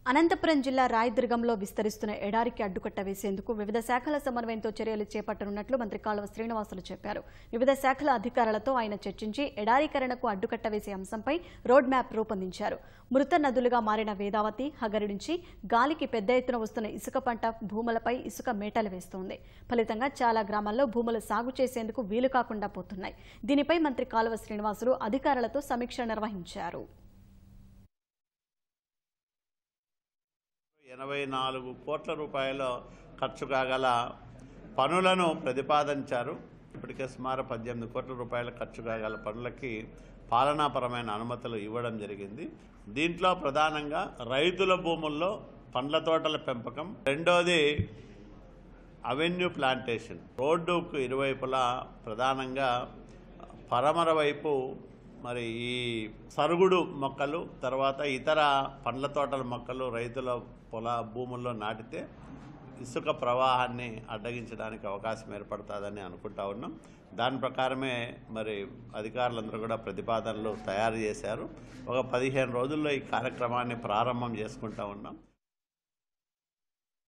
అనంతపురం జిల్లా రాయదుర్గంలో విస్తరిస్తున్న ఎడారికి అడ్డుకట్ట వేసేందుకు వివిధ శాఖల సమన్వయంతో చర్యలు చేపట్టనున్నట్లు మంత్రి కాలువ శ్రీనివాసులు చెప్పారు వివిధ శాఖల అధికారులతో ఆయన చర్చించి ఎడారీకరణకు అడ్డుకట్ట వేసే అంశంపై రోడ్ మ్యాప్ రూపొందించారు మృత నదులుగా మారిన వేదావతి హగరి నుంచి గాలికి పెద్ద ఎత్తున వస్తున్న ఇసుక పంట భూములపై ఇసుక మేటలు వేస్తోంది ఫలితంగా చాలా గ్రామాల్లో భూములు సాగు చేసేందుకు వీలు కాకుండా పోతున్నాయి దీనిపై మంత్రి కాలువ శ్రీనివాసులు అధికారులతో సమీక్ష నిర్వహించారు ఎనభై నాలుగు కోట్ల రూపాయల ఖర్చు కాగల పనులను ప్రతిపాదించారు ఇప్పటికే సుమారు పద్దెనిమిది కోట్ల రూపాయల ఖర్చు కాగల పనులకి పాలనాపరమైన అనుమతులు ఇవ్వడం జరిగింది దీంట్లో ప్రధానంగా రైతుల భూముల్లో పండ్ల తోటల పెంపకం రెండోది అవెన్యూ ప్లాంటేషన్ రోడ్డుకు ఇరువైపులా ప్రధానంగా పరమర వైపు మరి ఈ సరుగుడు మొక్కలు తర్వాత ఇతర పండ్ల తోటల మొక్కలు రైతుల పొల భూముల్లో నాటితే ఇసుక ప్రవాహాన్ని అడ్డగించడానికి అవకాశం ఏర్పడుతుందని అనుకుంటా ఉన్నాం దాని ప్రకారమే మరి అధికారులందరూ కూడా ప్రతిపాదనలు తయారు చేశారు ఒక పదిహేను రోజుల్లో ఈ కార్యక్రమాన్ని ప్రారంభం చేసుకుంటా ఉన్నాం